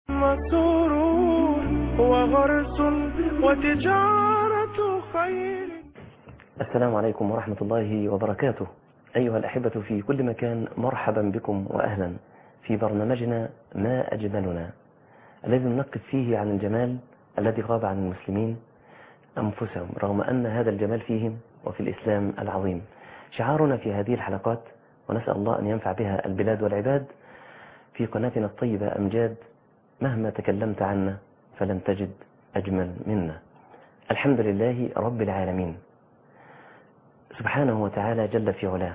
مسرور وغرس وتجارة خير السلام عليكم ورحمة الله وبركاته أيها الأحبة في كل مكان مرحبا بكم وأهلا في برنامجنا ما أجملنا الذي ننقب فيه عن الجمال الذي غاب عن المسلمين أنفسهم رغم أن هذا الجمال فيهم وفي الإسلام العظيم شعارنا في هذه الحلقات ونسأل الله أن ينفع بها البلاد والعباد في قناتنا الطيبة أمجاد مهما تكلمت عنا فلن تجد أجمل منا الحمد لله رب العالمين سبحانه وتعالى جل في علاه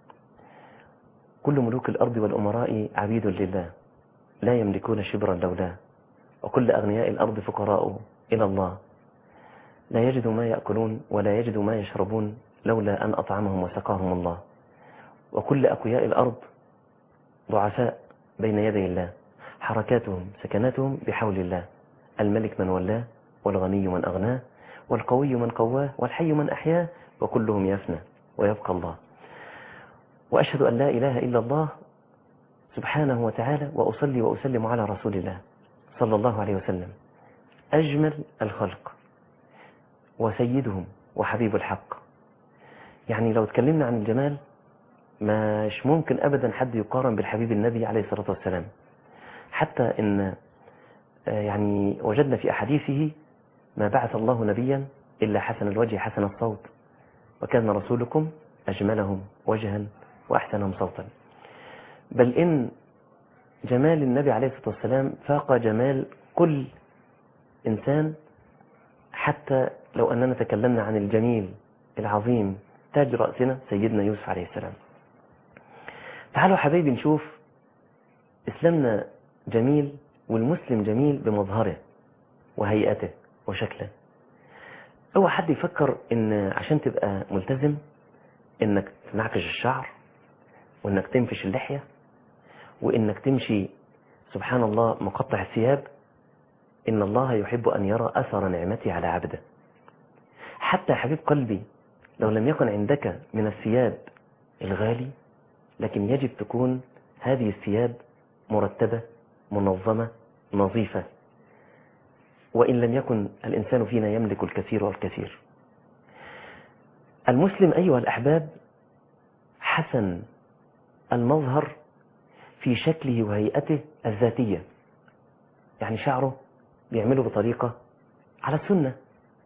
كل ملوك الأرض والأمراء عبيد لله لا يملكون شبرا لولاه وكل أغنياء الأرض فقراء إلى الله لا يجدوا ما يأكلون ولا يجدوا ما يشربون لولا أن أطعمهم وسقاهم الله وكل أقوياء الأرض ضعفاء بين يدي الله حركاتهم سكناتهم بحول الله الملك من ولاه والغني من أغناه والقوي من قواه والحي من أحياه وكلهم يفنى ويبقى الله وأشهد أن لا إله إلا الله سبحانه وتعالى وأصلي وأسلم على رسول الله صلى الله عليه وسلم أجمل الخلق وسيدهم وحبيب الحق يعني لو تكلمنا عن الجمال مش ممكن أبدا حد يقارن بالحبيب النبي عليه الصلاة والسلام حتى إن يعني وجدنا في أحاديثه ما بعث الله نبيا إلا حسن الوجه حسن الصوت وكان رسولكم أجملهم وجها وأحسنهم صوتا بل إن جمال النبي عليه الصلاة والسلام فاق جمال كل إنسان حتى لو أننا تكلمنا عن الجميل العظيم تاج رأسنا سيدنا يوسف عليه السلام تعالوا حبايبي نشوف إسلامنا جميل والمسلم جميل بمظهره وهيئته وشكله اوعى حد يفكر ان عشان تبقى ملتزم انك تنعكش الشعر وانك تنفش اللحية وانك تمشي سبحان الله مقطع الثياب ان الله يحب ان يرى اثر نعمتي على عبده حتى حبيب قلبي لو لم يكن عندك من الثياب الغالي لكن يجب تكون هذه الثياب مرتبة منظمة نظيفة وإن لم يكن الإنسان فينا يملك الكثير والكثير المسلم أيها الأحباب حسن المظهر في شكله وهيئته الذاتية يعني شعره بيعمله بطريقة على السنة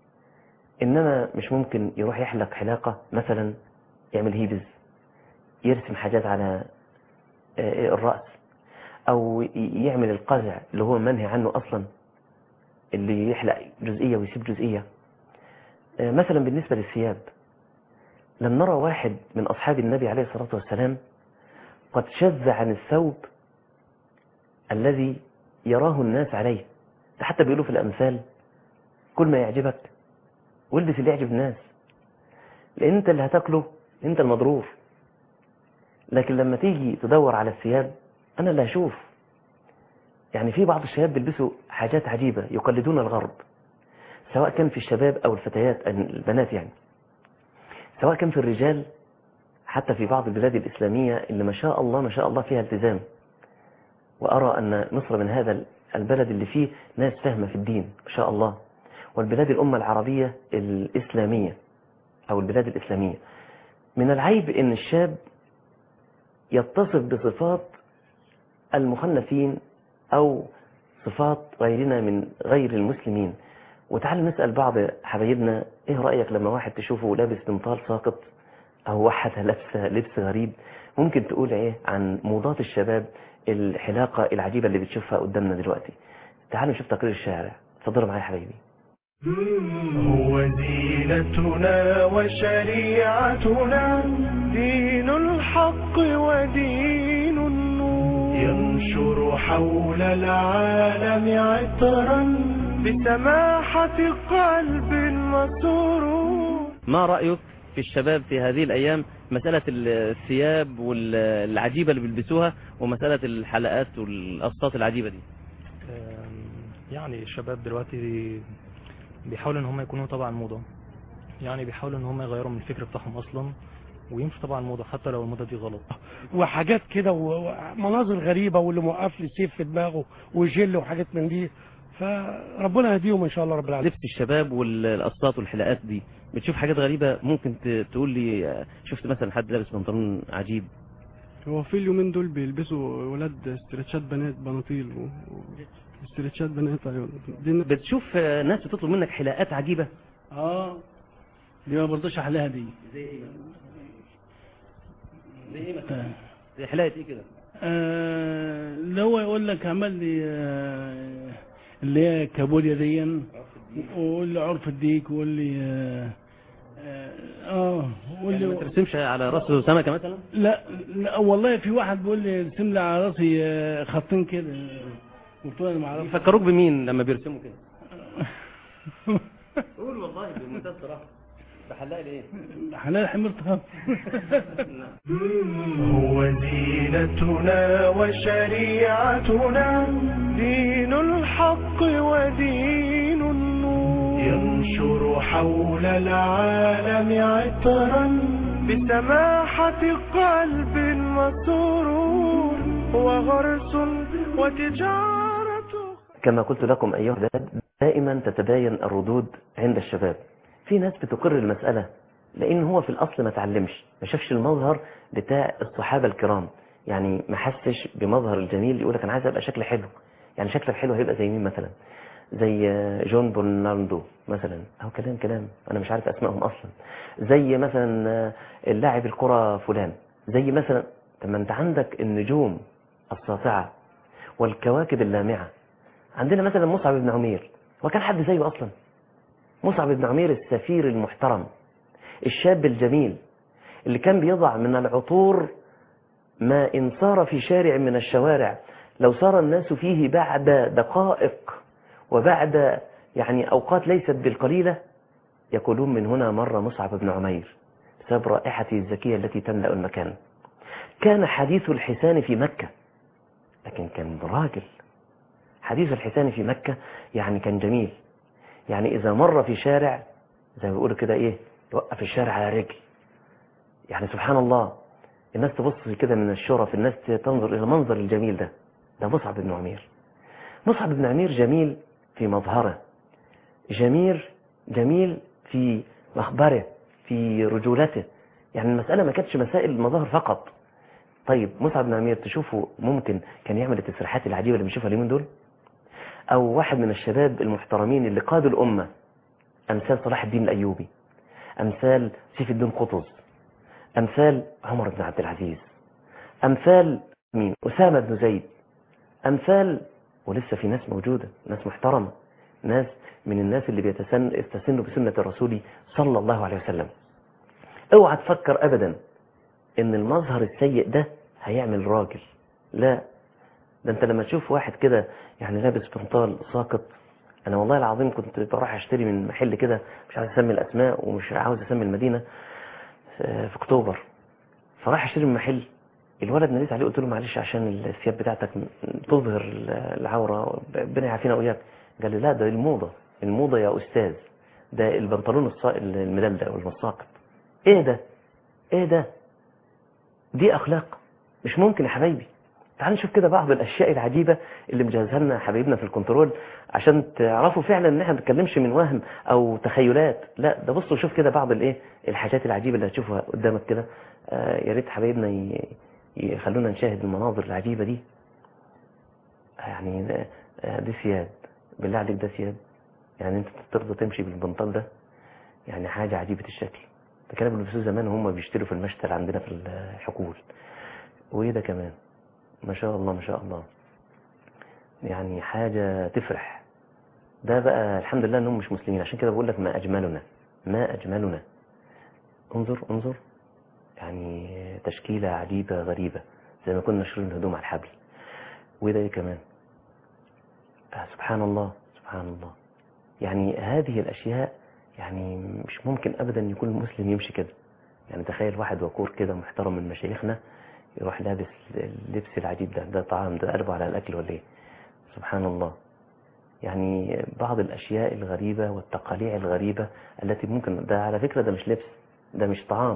إنما مش ممكن يروح يحلق حلاقة مثلا يعمل هيبز يرسم حاجات على الرأس أو يعمل القزع اللي هو منهي عنه أصلا اللي يحلق جزئية ويسيب جزئية مثلا بالنسبة للثياب لم نرى واحد من أصحاب النبي عليه الصلاة والسلام قد شذ عن الثوب الذي يراه الناس عليه ده حتى بيقولوا في الأمثال كل ما يعجبك والبس اللي يعجب الناس لأن أنت اللي هتاكله أنت المضرور لكن لما تيجي تدور على الثياب أنا اللي هشوف يعني في بعض الشباب بيلبسوا حاجات عجيبة يقلدون الغرب سواء كان في الشباب أو الفتيات البنات يعني سواء كان في الرجال حتى في بعض البلاد الإسلامية اللي ما شاء الله ما شاء الله فيها التزام وأرى أن مصر من هذا البلد اللي فيه ناس فاهمة في الدين ما شاء الله والبلاد الأمة العربية الإسلامية أو البلاد الإسلامية من العيب أن الشاب يتصف بصفات المخنثين أو صفات غيرنا من غير المسلمين وتعال نسأل بعض حبايبنا ايه رأيك لما واحد تشوفه لابس بنطال ساقط او واحدة لابسة لبس غريب ممكن تقول ايه عن موضات الشباب الحلاقة العجيبة اللي بتشوفها قدامنا دلوقتي تعالوا نشوف تقرير الشارع اتفضلوا معايا يا حبايبي هو زينتنا وشريعتنا دين الحق ودين النور ينشر حول العالم عطرا بسماحة قلب مسرور ما رأيك في الشباب في هذه الأيام مسألة الثياب والعجيبة اللي بيلبسوها ومسألة الحلقات والقصات العجيبة دي يعني الشباب دلوقتي بيحاولوا ان هم يكونوا طبعا موضة يعني بيحاولوا ان هم يغيروا من الفكر بتاعهم اصلا ويمشي طبعا الموضة حتى لو الموضة دي غلط وحاجات كده و- ومناظر غريبه واللي موقف لي سيف في دماغه وجل وحاجات من دي فربنا يهديهم ان شاء الله رب العالمين لبس الشباب والقصات والحلقات دي بتشوف حاجات غريبة ممكن ت- تقول لي آه، شفت مثلا حد لابس بنطلون عجيب هو في اليومين دول بيلبسوا ولاد استرتشات بنات بناطيل و... و... استرتشات بنات ايوه دي ن- بتشوف آه، ناس بتطلب منك حلقات عجيبة اه دي ما برضاش احلاها دي زي ايه زي ايه آه. زي حلقة ايه كده آه، اللي هو يقول لك عمل لي آه، اللي هي كابوريا دي ويقول لي عرف الديك ويقول لي اه اه, آه ويقول يعني ما لي ترسمش على راسه سمكة مثلا لا, لا والله في واحد بيقول لي ارسم لي على راسي آه، خطين كده قلت له انا ما اعرفش يفكروك بمين لما بيرسموا كده قول والله بمنتهى الصراحة ده حلاق ليه حلال حمرتها هو زينتنا وشريعتنا دين الحق ودين النور ينشر حول العالم عطرا بسماحة قلب مسرور وغرس وتجارة كما قلت لكم أيها الأحباب دائما تتباين الردود عند الشباب في ناس بتقر المسألة لأن هو في الأصل ما تعلمش ما شافش المظهر بتاع الصحابة الكرام يعني ما حسش بمظهر الجميل يقول لك أنا عايز أبقى شكل حلو يعني شكلك حلو هيبقى زي مين مثلا زي جون برناردو مثلا أو كلام كلام أنا مش عارف أسمائهم أصلا زي مثلا اللاعب الكرة فلان زي مثلا طب ما أنت عندك النجوم الساطعة والكواكب اللامعة عندنا مثلا مصعب بن عمير وكان حد زيه أصلا مصعب بن عمير السفير المحترم الشاب الجميل اللي كان بيضع من العطور ما إن صار في شارع من الشوارع لو صار الناس فيه بعد دقائق وبعد يعني أوقات ليست بالقليلة يقولون من هنا مر مصعب بن عمير بسبب رائحته الزكية التي تملأ المكان كان حديث الحسان في مكة لكن كان راجل حديث الحسان في مكة يعني كان جميل يعني إذا مر في شارع زي ما بيقولوا كده إيه يوقف الشارع على رجل يعني سبحان الله الناس تبص كده من الشرف الناس تنظر إلى المنظر الجميل ده ده مصعب بن عمير مصعب بن عمير جميل في مظهره جميل جميل في مخبره في رجولته يعني المسألة ما كانتش مسائل المظاهر فقط طيب مصعب بن عمير تشوفه ممكن كان يعمل التسريحات العجيبة اللي بنشوفها اليومين دول أو واحد من الشباب المحترمين اللي قادوا الأمة أمثال صلاح الدين الأيوبي أمثال سيف الدين قطز أمثال عمر بن عبد العزيز أمثال مين أسامة بن زيد أمثال ولسه في ناس موجودة ناس محترمة ناس من الناس اللي بيتسن يستسنوا بسنة الرسول صلى الله عليه وسلم اوعى تفكر أبدا ان المظهر السيء ده هيعمل راجل لا ده انت لما تشوف واحد كده يعني لابس بنطال ساقط انا والله العظيم كنت بروح اشتري من محل كده مش عايز اسمي الاسماء ومش عاوز اسمي المدينه في اكتوبر فراح اشتري من محل الولد ناديت عليه قلت له معلش عشان الثياب بتاعتك تظهر العوره ربنا يعافينا واياك قال لي لا ده الموضه الموضه يا استاذ ده البنطلون الصا- المدلدل والمساقط ايه ده ايه ده دي اخلاق مش ممكن يا حبايبي تعالوا نشوف كده بعض الاشياء العجيبه اللي مجهزها لنا حبايبنا في الكنترول عشان تعرفوا فعلا ان احنا ما بنتكلمش من وهم او تخيلات لا ده بصوا شوف كده بعض الايه الحاجات العجيبه اللي هتشوفها قدامك كده آه يا ريت حبايبنا ي- يخلونا نشاهد المناظر العجيبه دي يعني ده- آه، دي ثياب بالله عليك ده ثياب يعني انت ترضى تمشي بالبنطال ده يعني حاجه عجيبه الشكل ده كانوا بيلبسوه زمان وهم بيشتروا في المشتل عندنا في الحقول وايه ده كمان ما شاء الله ما شاء الله يعني حاجة تفرح ده بقى الحمد لله انهم مش مسلمين عشان كده بقول لك ما اجملنا ما اجملنا انظر انظر يعني تشكيلة عجيبة غريبة زي ما كنا نشرين الهدوم على الحبل وده ايه كمان آه سبحان الله سبحان الله يعني هذه الاشياء يعني مش ممكن ابدا يكون المسلم يمشي كده يعني تخيل واحد وقور كده محترم من مشايخنا يروح لابس اللبس العجيب ده ده طعام ده قلبه على الاكل ولا ايه سبحان الله يعني بعض الاشياء الغريبه والتقاليع الغريبه التي ممكن ده على فكره ده مش لبس ده مش طعام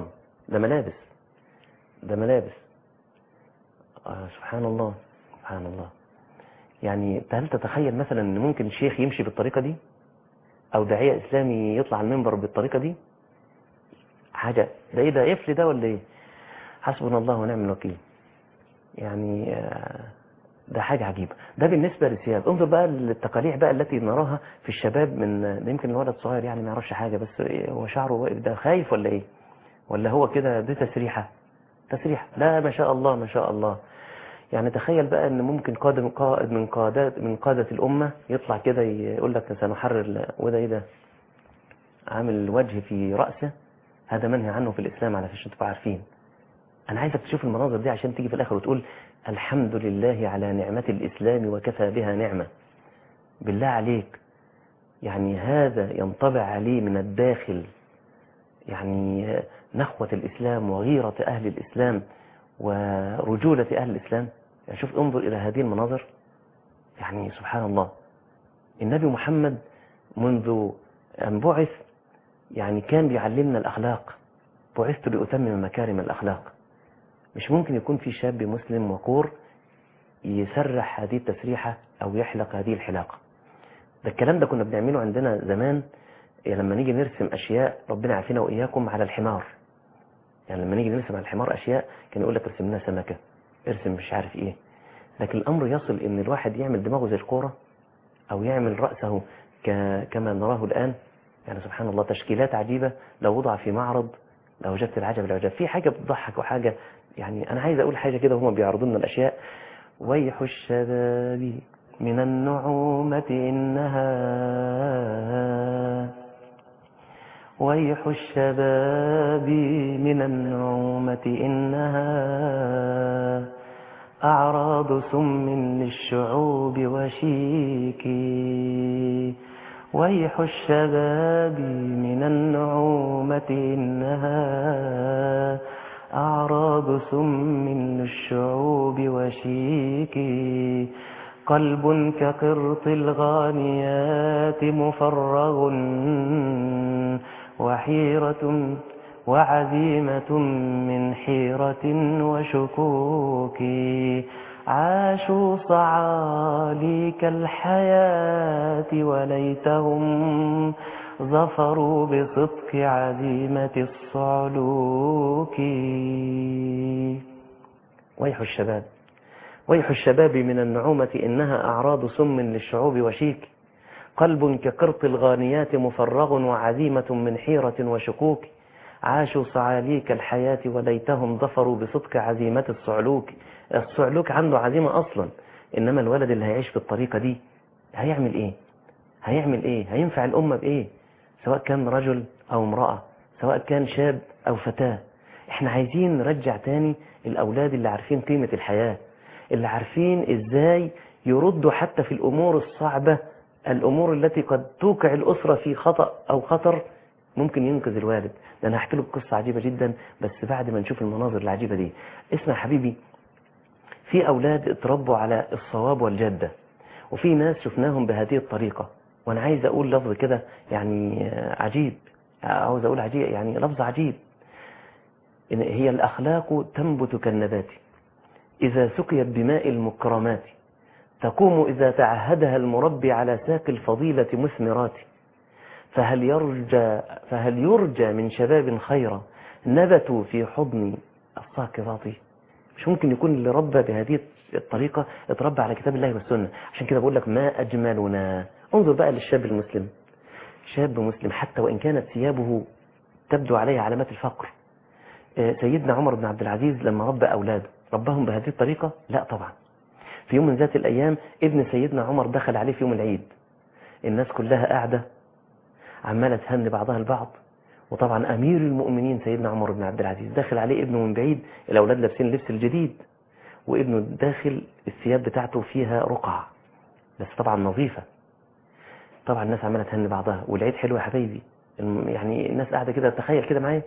ده ملابس ده ملابس آه سبحان الله سبحان الله يعني هل تتخيل مثلا ان ممكن شيخ يمشي بالطريقة دي او داعية اسلامي يطلع على المنبر بالطريقة دي حاجة ده ايه ده قفل ده ولا ايه حسبنا الله ونعم الوكيل يعني آه، ده حاجة عجيبة ده بالنسبة للثياب انظر بقى للتقاليع بقى التي نراها في الشباب من ده يمكن الولد صغير يعني ما يعرفش حاجة بس إيه، هو شعره واقف ده خايف ولا ايه ولا هو كده دي تسريحة تسريحة لا ما شاء الله ما شاء الله يعني تخيل بقى ان ممكن قادم قائد من قادات من قادة الامة يطلع كده يقول لك سنحرر وده ايه ده عامل وجه في رأسه هذا منهي عنه في الاسلام على فيش انتوا عارفين انا عايزك تشوف المناظر دي عشان تيجي في الاخر وتقول الحمد لله على نعمة الاسلام وكفى بها نعمة بالله عليك يعني هذا ينطبع عليه من الداخل يعني نخوة الإسلام وغيرة أهل الإسلام ورجولة أهل الإسلام يعني شوف انظر إلى هذه المناظر يعني سبحان الله النبي محمد منذ أن بعث يعني كان بيعلمنا الأخلاق بعثت لأتمم مكارم الأخلاق مش ممكن يكون في شاب مسلم وقور يسرح هذه التسريحة أو يحلق هذه الحلاقة ده الكلام ده كنا بنعمله عندنا زمان لما نيجي نرسم أشياء ربنا يعافينا وإياكم على الحمار يعني لما نيجي نرسم على الحمار أشياء كان يقول لك ارسم لنا سمكة ارسم مش عارف إيه لكن الأمر يصل إن الواحد يعمل دماغه زي الكورة أو يعمل رأسه ك... كما نراه الآن يعني سبحان الله تشكيلات عجيبة لو وضع في معرض لو وجدت العجب العجب في حاجة بتضحك وحاجة يعني أنا عايز أقول حاجة كده وهم بيعرضوا لنا الأشياء ويح الشباب من النعومة إنها ويح الشباب من النعومة إنها أعراض سم للشعوب وشيك ويح الشباب من النعومة إنها أعراض سم للشعوب وشيك قلب كقرط الغانيات مفرغ وحيرة وعزيمة من حيرة وشكوك عاشوا صعاليك الحياة وليتهم ظفروا بصدق عزيمة الصعلوك ويح الشباب ويح الشباب من النعومة إنها أعراض سم للشعوب وشيك قلب كقرط الغانيات مفرغ وعزيمة من حيرة وشكوك عاشوا صعاليك الحياة وليتهم ظفروا بصدق عزيمة الصعلوك الصعلوك عنده عزيمة أصلا إنما الولد اللي هيعيش بالطريقة دي هيعمل إيه هيعمل إيه هينفع الأمة بإيه سواء كان رجل أو امرأة سواء كان شاب أو فتاة احنا عايزين نرجع تاني الأولاد اللي عارفين قيمة الحياة اللي عارفين إزاي يردوا حتى في الأمور الصعبة الأمور التي قد توقع الأسرة في خطأ أو خطر ممكن ينقذ الوالد ده أنا هحكي لك قصة عجيبة جدا بس بعد ما نشوف المناظر العجيبة دي اسمع حبيبي في أولاد اتربوا على الصواب والجدة وفي ناس شفناهم بهذه الطريقة وأنا عايز أقول لفظ كده يعني عجيب عاوز أقول عجيب يعني لفظ عجيب إن هي الأخلاق تنبت كالنبات إذا سقيت بماء المكرمات تقوم إذا تعهدها المربي على ساق الفضيلة مثمرات فهل يرجى, فهل يرجى من شباب خيرا نبتوا في حضن الساقطات مش ممكن يكون اللي ربى بهذه الطريقة اتربى على كتاب الله والسنة عشان كده بقول لك ما أجملنا انظر بقى للشاب المسلم شاب مسلم حتى وإن كانت ثيابه تبدو عليه علامات الفقر سيدنا عمر بن عبد العزيز لما ربى أولاده ربهم بهذه الطريقة لا طبعا في يوم من ذات الأيام ابن سيدنا عمر دخل عليه في يوم العيد الناس كلها قاعدة عمالة تهني بعضها البعض وطبعا أمير المؤمنين سيدنا عمر بن عبد العزيز داخل عليه ابنه من بعيد الأولاد لابسين اللبس الجديد وابنه داخل الثياب بتاعته فيها رقع بس طبعا نظيفة طبعا الناس عمالة تهني بعضها والعيد حلو يا حبايبي يعني الناس قاعدة كده تخيل كده معايا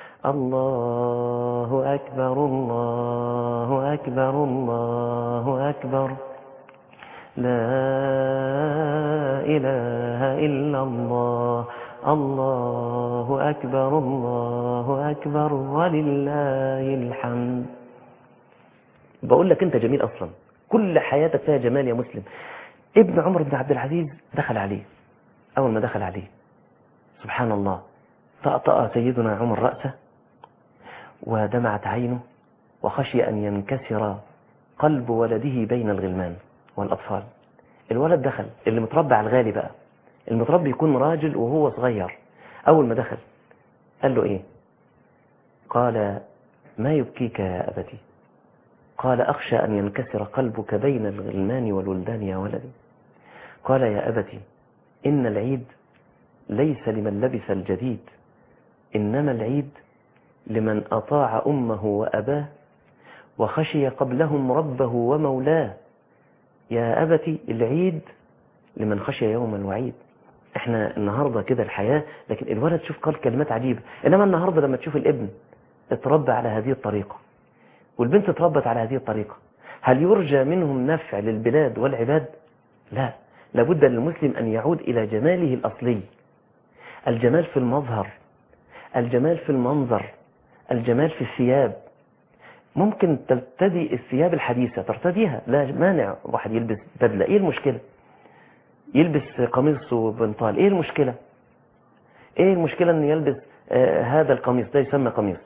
الله أكبر الله أكبر الله أكبر لا إله إلا الله الله أكبر الله أكبر ولله الحمد بقول لك أنت جميل أصلا كل حياتك فيها جمال يا مسلم ابن عمر بن عبد العزيز دخل عليه أول ما دخل عليه سبحان الله طأطأ سيدنا عمر رأسه ودمعت عينه وخشي أن ينكسر قلب ولده بين الغلمان والأطفال الولد دخل اللي متربى على الغالي بقى المتربي يكون راجل وهو صغير أول ما دخل قال له إيه قال ما يبكيك يا أبتي قال أخشى أن ينكسر قلبك بين الغلمان والولدان يا ولدي قال يا أبتي إن العيد ليس لمن لبس الجديد إنما العيد لمن أطاع أمه وأباه وخشي قبلهم ربه ومولاه يا أبتي العيد لمن خشي يوم الوعيد احنا النهاردة كده الحياة لكن الولد شوف قال كلمات عجيبة انما النهاردة لما تشوف الابن اتربى على هذه الطريقة والبنت اتربت على هذه الطريقة هل يرجى منهم نفع للبلاد والعباد لا لابد للمسلم أن يعود إلى جماله الأصلي الجمال في المظهر الجمال في المنظر الجمال في الثياب ممكن ترتدي الثياب الحديثة ترتديها لا مانع واحد يلبس بدلة ايه المشكلة يلبس قميص وبنطال ايه المشكلة ايه المشكلة ان يلبس آه هذا القميص ده يسمى قميص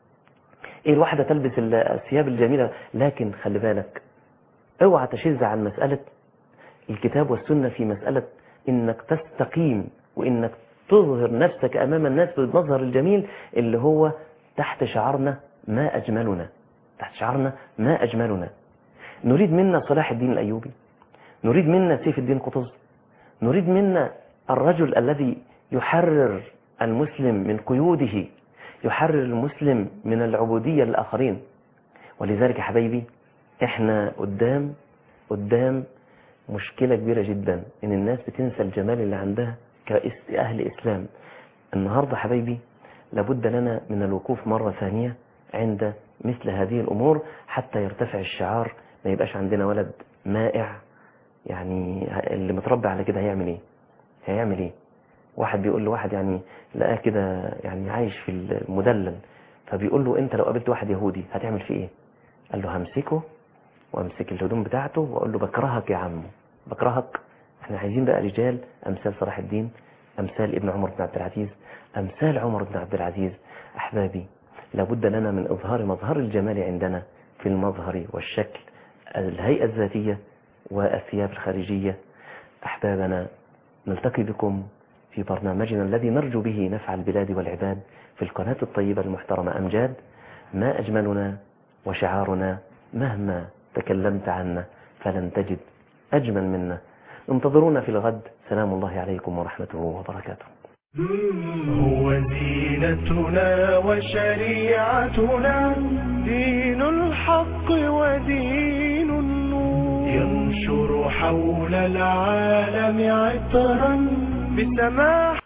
ايه الواحدة تلبس الثياب الجميلة لكن خلي بالك اوعى تشذ عن مسألة الكتاب والسنة في مسألة انك تستقيم وانك تظهر نفسك امام الناس بالمظهر الجميل اللي هو تحت شعارنا ما اجملنا تحت شعارنا ما اجملنا نريد منا صلاح الدين الايوبي نريد منا سيف الدين قطز نريد منا الرجل الذي يحرر المسلم من قيوده يحرر المسلم من العبودية للآخرين ولذلك يا حبايبي احنا قدام قدام مشكلة كبيرة جدا ان الناس بتنسى الجمال اللي عندها كأهل إسلام النهاردة حبايبي لابد لنا من الوقوف مرة ثانية عند مثل هذه الأمور حتى يرتفع الشعار ما يبقاش عندنا ولد مائع يعني اللي متربى على كده هيعمل ايه هيعمل ايه واحد بيقول له واحد يعني لقاه كده يعني عايش في المدلل فبيقول له انت لو قابلت واحد يهودي هتعمل فيه ايه قال له همسكه وامسك الهدوم بتاعته واقول له بكرهك يا عمو بكرهك احنا عايزين بقى رجال امثال صلاح الدين امثال ابن عمر بن عبد العزيز امثال عمر بن عبد العزيز احبابي لابد لنا من اظهار مظهر الجمال عندنا في المظهر والشكل الهيئة الذاتية والثياب الخارجية أحبابنا نلتقي بكم في برنامجنا الذي نرجو به نفع البلاد والعباد في القناة الطيبة المحترمة أمجاد ما أجملنا وشعارنا مهما تكلمت عنا فلن تجد أجمل منا انتظرونا في الغد سلام الله عليكم ورحمته وبركاته هو زينتنا وشريعتنا دين الحق ودين النور ينشر حول العالم عطرا بسماح